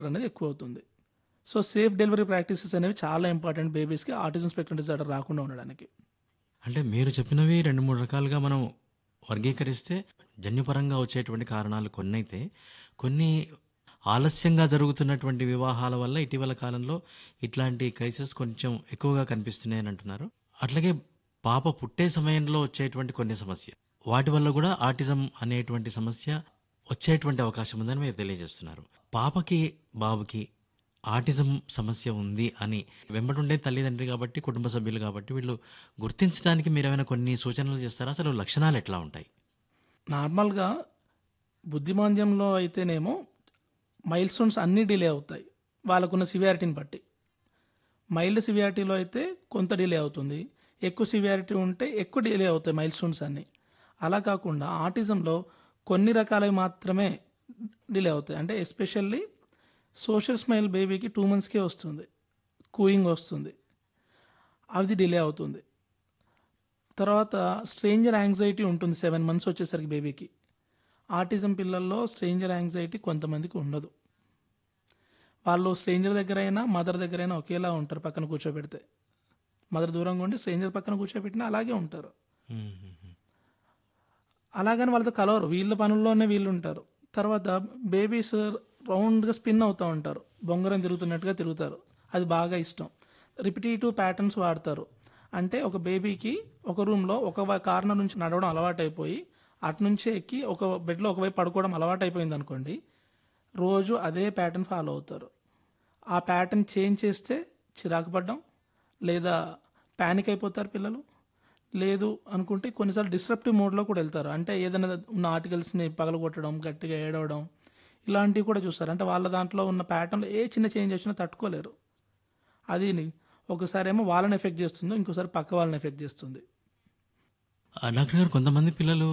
అనేది ఎక్కువ అవుతుంది సో సేఫ్ డెలివరీ ప్రాక్టీసెస్ అనేవి చాలా ఇంపార్టెంట్ బేబీస్కి ఆటిజం స్పెక్ట్రమ్ డిజార్డర్ రాకుండా ఉండడానికి అంటే మీరు చెప్పినవి రెండు మూడు రకాలుగా మనం వర్గీకరిస్తే జన్యుపరంగా వచ్చేటువంటి కారణాలు కొన్ని అయితే కొన్ని ఆలస్యంగా జరుగుతున్నటువంటి వివాహాల వల్ల ఇటీవల కాలంలో ఇట్లాంటి కేసెస్ కొంచెం ఎక్కువగా కనిపిస్తున్నాయని అంటున్నారు అట్లాగే పాప పుట్టే సమయంలో వచ్చేటువంటి కొన్ని సమస్య వాటి వల్ల కూడా ఆటిజం అనేటువంటి సమస్య వచ్చేటువంటి అవకాశం ఉందని మీరు తెలియజేస్తున్నారు పాపకి బాబుకి ఆటిజం సమస్య ఉంది అని వెంబడుండే తల్లిదండ్రి కాబట్టి కుటుంబ సభ్యులు కాబట్టి వీళ్ళు గుర్తించడానికి మీరు ఏమైనా కొన్ని సూచనలు చేస్తారా అసలు లక్షణాలు ఎట్లా ఉంటాయి నార్మల్గా బుద్ధిమాంద్యంలో అయితేనేమో మైల్ స్టోన్స్ అన్నీ డిలే అవుతాయి వాళ్ళకున్న సివియారిటీని బట్టి మైల్డ్ సివియారిటీలో అయితే కొంత డిలే అవుతుంది ఎక్కువ సివియారిటీ ఉంటే ఎక్కువ డిలే అవుతాయి మైల్ స్టోన్స్ అన్నీ అలా కాకుండా ఆటిజంలో కొన్ని రకాలవి మాత్రమే డిలే అవుతాయి అంటే ఎస్పెషల్లీ సోషల్ స్మైల్ బేబీకి టూ మంత్స్కే వస్తుంది కూయింగ్ వస్తుంది అది డిలే అవుతుంది తర్వాత స్ట్రేంజర్ యాంగ్జైటీ ఉంటుంది సెవెన్ మంత్స్ వచ్చేసరికి బేబీకి ఆటిజం పిల్లల్లో స్ట్రేంజర్ యాంగ్జైటీ కొంతమందికి ఉండదు వాళ్ళు స్ట్రేంజర్ దగ్గర అయినా మదర్ దగ్గర అయినా ఒకేలా ఉంటారు పక్కన కూర్చోబెడితే మదర్ దూరంగా ఉండి స్ట్రేంజర్ పక్కన కూర్చోబెట్టినా అలాగే ఉంటారు అలాగని వాళ్ళతో కలవరు వీళ్ళ పనుల్లోనే వీళ్ళు ఉంటారు తర్వాత బేబీస్ రౌండ్గా స్పిన్ అవుతూ ఉంటారు బొంగరం తిరుగుతున్నట్టుగా తిరుగుతారు అది బాగా ఇష్టం రిపిటేటివ్ ప్యాటర్న్స్ వాడతారు అంటే ఒక బేబీకి ఒక రూమ్లో ఒక కార్నర్ నుంచి నడవడం అలవాటైపోయి అటు నుంచే ఎక్కి ఒక బెడ్లో ఒకవైపు పడుకోవడం అలవాటైపోయింది అనుకోండి రోజు అదే ప్యాటర్న్ ఫాలో అవుతారు ఆ ప్యాటర్న్ చేంజ్ చేస్తే చిరాకు పడ్డం లేదా ప్యానిక్ అయిపోతారు పిల్లలు లేదు అనుకుంటే కొన్నిసార్లు డిస్రప్టివ్ మోడ్లో కూడా వెళ్తారు అంటే ఏదైనా ఉన్న ఆర్టికల్స్ని పగలగొట్టడం గట్టిగా ఏడవడం ఇలాంటివి కూడా చూస్తారు అంటే వాళ్ళ దాంట్లో ఉన్న ప్యాటర్న్లో ఏ చిన్న చేంజ్ వచ్చినా తట్టుకోలేరు అది ఒకసారి ఏమో వాళ్ళని ఎఫెక్ట్ చేస్తుంది ఇంకోసారి పక్క వాళ్ళని ఎఫెక్ట్ చేస్తుంది ఆ, డాక్టర్ గారు కొంతమంది పిల్లలు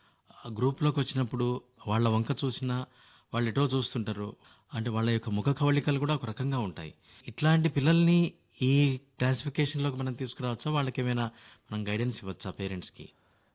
ఆ గ్రూప్లోకి వచ్చినప్పుడు వాళ్ళ వంక చూసినా వాళ్ళు ఎటో చూస్తుంటారు అంటే వాళ్ళ యొక్క ముఖ కవళికలు కూడా ఒక రకంగా ఉంటాయి ఇట్లాంటి పిల్లల్ని ఈ క్లాసిఫికేషన్లోకి మనం తీసుకురావచ్చా వాళ్ళకి ఏమైనా మనం గైడెన్స్ ఇవ్వచ్చా పేరెంట్స్కి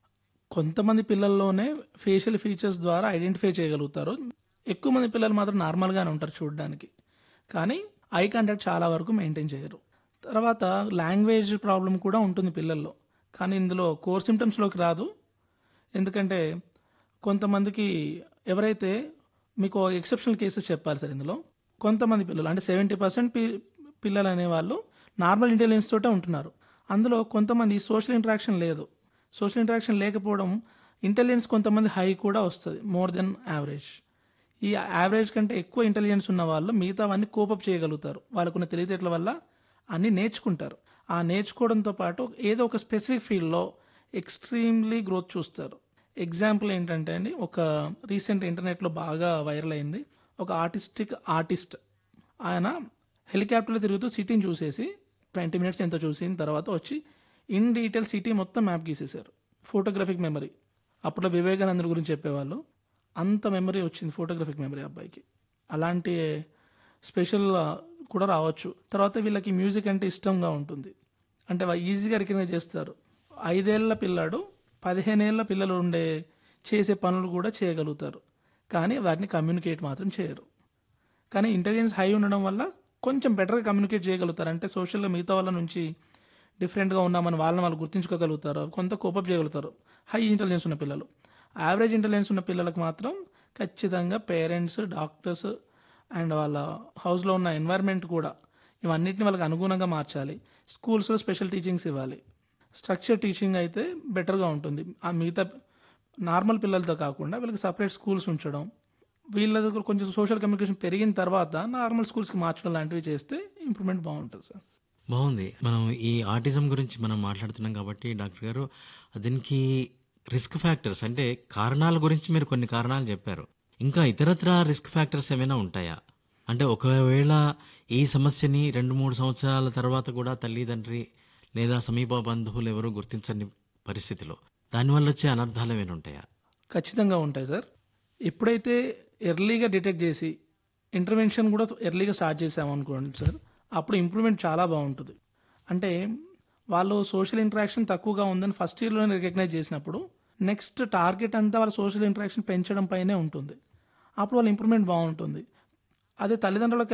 కొంతమంది పిల్లల్లోనే ఫేషియల్ ఫీచర్స్ ద్వారా ఐడెంటిఫై చేయగలుగుతారు ఎక్కువ మంది పిల్లలు మాత్రం నార్మల్గానే ఉంటారు చూడడానికి కానీ ఐ కాంటాక్ట్ చాలా వరకు మెయింటైన్ చేయరు తర్వాత లాంగ్వేజ్ ప్రాబ్లం కూడా ఉంటుంది పిల్లల్లో కానీ ఇందులో కోర్ సిమ్టమ్స్లోకి రాదు ఎందుకంటే కొంతమందికి ఎవరైతే మీకు ఎక్సెప్షనల్ కేసెస్ చెప్పాలి సార్ ఇందులో కొంతమంది పిల్లలు అంటే సెవెంటీ పర్సెంట్ పిల్లలు అనేవాళ్ళు నార్మల్ ఇంటెలిజెన్స్ తోటే ఉంటున్నారు అందులో కొంతమంది సోషల్ ఇంటరాక్షన్ లేదు సోషల్ ఇంటరాక్షన్ లేకపోవడం ఇంటెలిజెన్స్ కొంతమంది హై కూడా వస్తుంది మోర్ దెన్ యావరేజ్ ఈ యావరేజ్ కంటే ఎక్కువ ఇంటెలిజెన్స్ ఉన్న వాళ్ళు మిగతావన్నీ కోపప్ చేయగలుగుతారు వాళ్ళకున్న తెలివితేటల వల్ల అన్నీ నేర్చుకుంటారు ఆ నేర్చుకోవడంతో పాటు ఏదో ఒక స్పెసిఫిక్ ఫీల్డ్లో ఎక్స్ట్రీమ్లీ గ్రోత్ చూస్తారు ఎగ్జాంపుల్ ఏంటంటే అండి ఒక రీసెంట్ ఇంటర్నెట్లో బాగా వైరల్ అయింది ఒక ఆర్టిస్టిక్ ఆర్టిస్ట్ ఆయన హెలికాప్టర్లో తిరుగుతూ సిటీని చూసేసి ట్వంటీ మినిట్స్ ఎంత చూసిన తర్వాత వచ్చి ఇన్ డీటెయిల్ సిటీ మొత్తం మ్యాప్ గీసేశారు ఫోటోగ్రఫిక్ మెమరీ అప్పట్లో వివేకానంద గురించి చెప్పేవాళ్ళు అంత మెమరీ వచ్చింది ఫోటోగ్రఫిక్ మెమరీ అబ్బాయికి అలాంటి స్పెషల్ కూడా రావచ్చు తర్వాత వీళ్ళకి మ్యూజిక్ అంటే ఇష్టంగా ఉంటుంది అంటే వా- ఈజీగా రికగ్నైజ్ చేస్తారు ఐదేళ్ల పిల్లాడు పదిహేనేళ్ల పిల్లలు ఉండే చేసే పనులు కూడా చేయగలుగుతారు కానీ వాటిని కమ్యూనికేట్ మాత్రం చేయరు కానీ ఇంటెలిజెన్స్ హై ఉండడం వల్ల కొంచెం బెటర్గా కమ్యూనికేట్ చేయగలుగుతారు అంటే సోషల్గా మిగతా వాళ్ళ నుంచి డిఫరెంట్గా ఉన్నామని వాళ్ళని వాళ్ళు గుర్తించుకోగలుగుతారు కొంత కోపప్ చేయగలుగుతారు హై ఇంటెలిజెన్స్ ఉన్న పిల్లలు యావరేజ్ ఇంటెలిజెన్స్ ఉన్న పిల్లలకు మాత్రం ఖచ్చితంగా పేరెంట్స్ డాక్టర్స్ అండ్ వాళ్ళ హౌస్లో ఉన్న ఎన్వైర్న్మెంట్ కూడా ఇవన్నిటిని వాళ్ళకి అనుగుణంగా మార్చాలి స్కూల్స్లో స్పెషల్ టీచింగ్స్ ఇవ్వాలి స్ట్రక్చర్ టీచింగ్ అయితే బెటర్గా ఉంటుంది ఆ మిగతా నార్మల్ పిల్లలతో కాకుండా వీళ్ళకి సపరేట్ స్కూల్స్ ఉంచడం వీళ్ళ దగ్గర కొంచెం సోషల్ కమ్యూనికేషన్ పెరిగిన తర్వాత నార్మల్ స్కూల్స్కి మార్చడం లాంటివి చేస్తే ఇంప్రూవ్మెంట్ బాగుంటుంది సార్ బాగుంది మనం ఈ ఆటిజం గురించి మనం మాట్లాడుతున్నాం కాబట్టి డాక్టర్ గారు దీనికి రిస్క్ ఫ్యాక్టర్స్ అంటే కారణాల గురించి మీరు కొన్ని కారణాలు చెప్పారు ఇంకా ఇతరత్ర రిస్క్ ఫ్యాక్టర్స్ ఏమైనా ఉంటాయా అంటే ఒకవేళ ఈ సమస్యని రెండు మూడు సంవత్సరాల తర్వాత కూడా తల్లిదండ్రి లేదా సమీప బంధువులు ఎవరు గుర్తించని పరిస్థితిలో దానివల్ల వచ్చే అనర్థాలు ఏమైనా ఉంటాయా ఖచ్చితంగా ఉంటాయి సార్ ఎప్పుడైతే ఎర్లీగా డిటెక్ట్ చేసి ఇంటర్వెన్షన్ కూడా ఎర్లీగా స్టార్ట్ చేసామనుకోండి సార్ అప్పుడు ఇంప్రూవ్మెంట్ చాలా బాగుంటుంది అంటే వాళ్ళు సోషల్ ఇంటరాక్షన్ తక్కువగా ఉందని ఫస్ట్ ఇయర్లోనే రికగ్నైజ్ చేసినప్పుడు నెక్స్ట్ టార్గెట్ అంతా వాళ్ళ సోషల్ ఇంటరాక్షన్ పెంచడం పైనే ఉంటుంది అప్పుడు వాళ్ళ ఇంప్రూవ్మెంట్ బాగుంటుంది అదే తల్లిదండ్రులకు